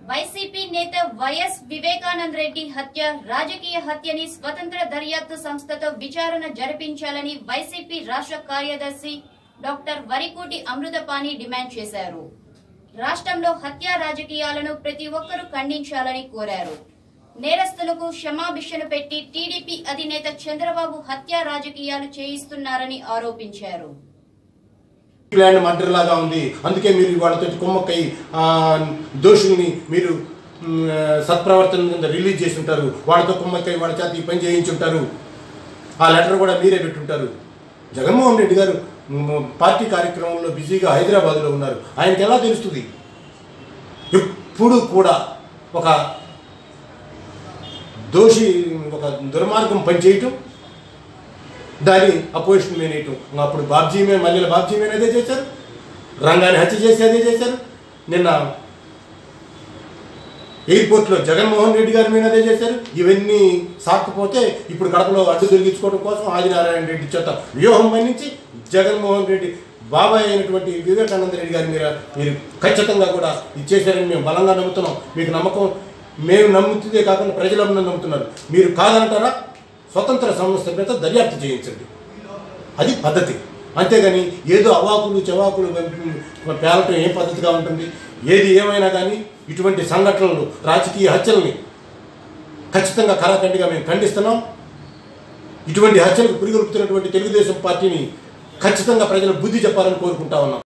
YCP నేత YS Vivekananda Reddy హత్య రాజకీయ హత్యని స్వతంత్ర దర్యాప్తు సంస్థతో విచారణ జరిపించాలని వైసీపీ రాష్ట్ర కార్యదర్శి డాక్టర్ వరికోటి అమృతపాణి డిమాండ్ చేశారు రాష్ట్రంలో హత్య రాజకీయాలను ప్రతి ఒక్కరూ ఖండించాలని కోరారు నేరస్తులకు క్షమాభిషను పెట్టి టీడీపీ అధినేత చంద్రబాబు హత్య రాజకీయాలు చేయిస్తున్నారని ఆరోపించారు ల్యాండ్ మర్డర్ లాగా ఉంది అందుకే మీరు వాళ్ళతో కుమ్మక్కై ఆ, దోషుల్ని మీరు మ్, సత్ప్రవర్తన కింద రిలీజ్ చేసి ఉంటారు వాళ్ళతో కుమ్మక్కై వాళ్ళ చేత ఈ పని చేయించుంటారు ఆ లెటర్ కూడా మీరే పెట్టుంటారు జగన్మోహన్ రెడ్డి గారు మ్, పార్టీ కార్యక్రమంలో బిజీగా హైదరాబాద్లో ఉన్నారు ఆయనకి ఎలా తెలుస్తుంది ఎప్పుడు కూడా ఒక దోషి ఒక దుర్మార్గం పనిచేయటం దాని అపోజిషన్ మీద వేయటం ఇంకా అప్పుడు బాబ్జీ మీద మళ్ళీ బాబ్జీ మీద అదే చేశారు రంగాన్ని హత్య చేసి అదే చేశారు నిన్న ఎయిర్పోర్ట్లో జగన్మోహన్ రెడ్డి గారి మీద అదే చేశారు ఇవన్నీ సాకపోతే ఇప్పుడు కడపలో అడ్డు దొరికించుకోవడం కోసం ఆదినారాయణ రెడ్డి చేత వ్యూహం మన్నించి జగన్మోహన్ రెడ్డి బాబాయ్ అయినటువంటి వివేకానంద రెడ్డి గారి మీద మీరు ఖచ్చితంగా కూడా ఇది చేశారని మేము బలంగా నమ్ముతున్నాం మీకు నమ్మకం మేము నమ్ముతుందే కాకుండా ప్రజలందరూ నమ్ముతున్నారు మీరు కాదంటారా స్వతంత్ర సంస్థ మీద దర్యాప్తు చేయించండి అది పద్ధతి అంతేగాని ఏదో అవాకులు చవాకులు వెం- పేలటం ఏం పద్ధతిగా ఉంటుంది ఏది ఏమైనా కానీ ఇటువంటి సంఘటనలు రాజకీయ హత్యల్ని ఖచ్చితంగా కరాఖండిగా మేము ఖండిస్తున్నాం ఇటువంటి హత్యలకు పురిగొల్పుతున్నటువంటి తెలుగుదేశం పార్టీని ఖచ్చితంగా ప్రజలు బుద్ధి చెప్పాలని కోరుకుంటా ఉన్నాం